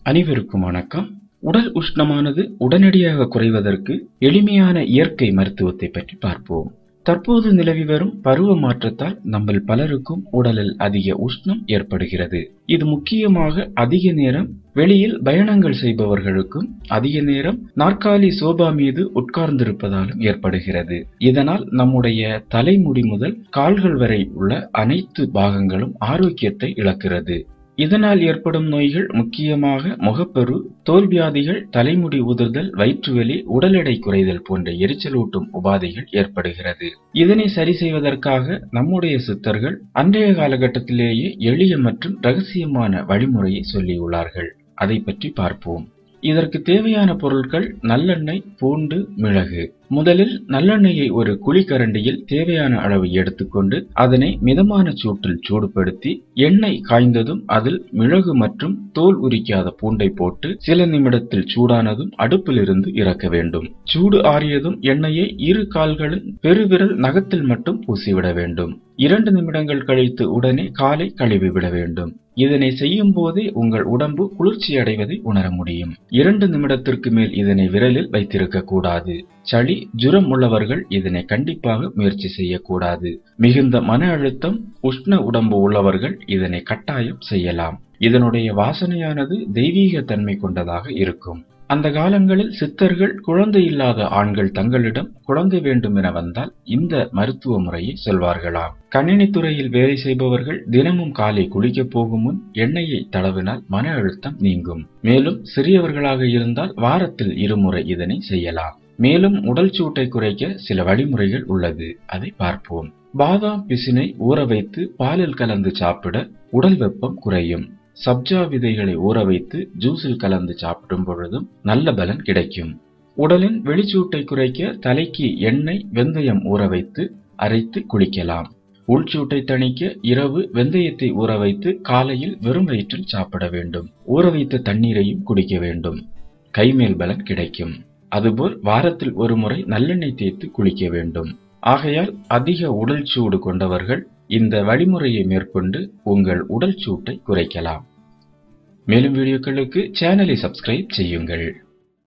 அனைவருக்கும் வணக்கம் உடல் உஷ்ணமானது உடனடியாக குறைவதற்கு எளிமையான இயற்கை மருத்துவத்தை பற்றி பார்ப்போம் தற்போது நிலவி வரும் பருவ மாற்றத்தால் நம்மில் பலருக்கும் உடலில் அதிக உஷ்ணம் ஏற்படுகிறது இது முக்கியமாக அதிக நேரம் வெளியில் பயணங்கள் செய்பவர்களுக்கும் அதிக நேரம் நாற்காலி சோபா மீது உட்கார்ந்திருப்பதாலும் ஏற்படுகிறது இதனால் நம்முடைய தலைமுடி முதல் கால்கள் வரை உள்ள அனைத்து பாகங்களும் ஆரோக்கியத்தை இழக்கிறது இதனால் ஏற்படும் நோய்கள் முக்கியமாக முகப்பரு தோல்வியாதிகள் தலைமுடி உதிர்தல் வயிற்றுவலி உடல் எடை குறைதல் போன்ற எரிச்சலூட்டும் உபாதைகள் ஏற்படுகிறது இதனை சரி செய்வதற்காக நம்முடைய சித்தர்கள் அன்றைய காலகட்டத்திலேயே எளிய மற்றும் ரகசியமான வழிமுறையை சொல்லியுள்ளார்கள் அதை பற்றி பார்ப்போம் இதற்கு தேவையான பொருட்கள் நல்லெண்ணெய் பூண்டு மிளகு முதலில் நல்லெண்ணெயை ஒரு குழிக்கரண்டியில் தேவையான அளவு எடுத்துக்கொண்டு அதனை மிதமான சூட்டில் சூடுபடுத்தி எண்ணெய் காய்ந்ததும் அதில் மிளகு மற்றும் தோல் உரிக்காத பூண்டை போட்டு சில நிமிடத்தில் சூடானதும் அடுப்பிலிருந்து இறக்க வேண்டும் சூடு ஆறியதும் எண்ணெயை இரு கால்களின் பெருவிரல் நகத்தில் மட்டும் பூசிவிட வேண்டும் இரண்டு நிமிடங்கள் கழித்து உடனே காலை கழுவி விட வேண்டும் இதனை செய்யும் போதே உங்கள் உடம்பு குளிர்ச்சி அடைவதை உணர முடியும் இரண்டு நிமிடத்திற்கு மேல் இதனை விரலில் வைத்திருக்க கூடாது சளி ஜுரம் உள்ளவர்கள் இதனை கண்டிப்பாக முயற்சி செய்யக்கூடாது மிகுந்த மன அழுத்தம் உஷ்ண உடம்பு உள்ளவர்கள் இதனை கட்டாயம் செய்யலாம் இதனுடைய வாசனையானது தெய்வீக தன்மை கொண்டதாக இருக்கும் அந்த காலங்களில் சித்தர்கள் குழந்தை இல்லாத ஆண்கள் தங்களிடம் குழந்தை வேண்டும் என வந்தால் இந்த மருத்துவ முறையை சொல்வார்களாம் கணினி துறையில் வேலை செய்பவர்கள் தினமும் காலை குளிக்கப் போகும் முன் எண்ணெயை தடவினால் மன அழுத்தம் நீங்கும் மேலும் சிறியவர்களாக இருந்தால் வாரத்தில் இருமுறை இதனை செய்யலாம் மேலும் உடல் சூட்டை குறைக்க சில வழிமுறைகள் உள்ளது அதை பார்ப்போம் பாதாம் பிசினை ஊற வைத்து பாலில் கலந்து சாப்பிட உடல் வெப்பம் குறையும் சப்ஜா விதைகளை ஊற வைத்து ஜூஸில் கலந்து சாப்பிடும் பொழுதும் நல்ல பலன் கிடைக்கும் உடலின் வெளிச்சூட்டை குறைக்க தலைக்கு எண்ணெய் வெந்தயம் ஊற வைத்து அரைத்து குளிக்கலாம் உள்சூட்டை தணிக்க இரவு வெந்தயத்தை ஊற வைத்து காலையில் வெறும் வயிற்றில் சாப்பிட வேண்டும் ஊற வைத்த தண்ணீரையும் குடிக்க வேண்டும் கைமேல் பலன் கிடைக்கும் அதுபோல் வாரத்தில் ஒரு முறை நல்லெண்ணெய் தேய்த்து குளிக்க வேண்டும் ஆகையால் அதிக உடல் சூடு கொண்டவர்கள் இந்த வழிமுறையை மேற்கொண்டு உங்கள் உடல் சூட்டை குறைக்கலாம் மேலும் வீடியோக்களுக்கு சேனலை சப்ஸ்கிரைப் செய்யுங்கள்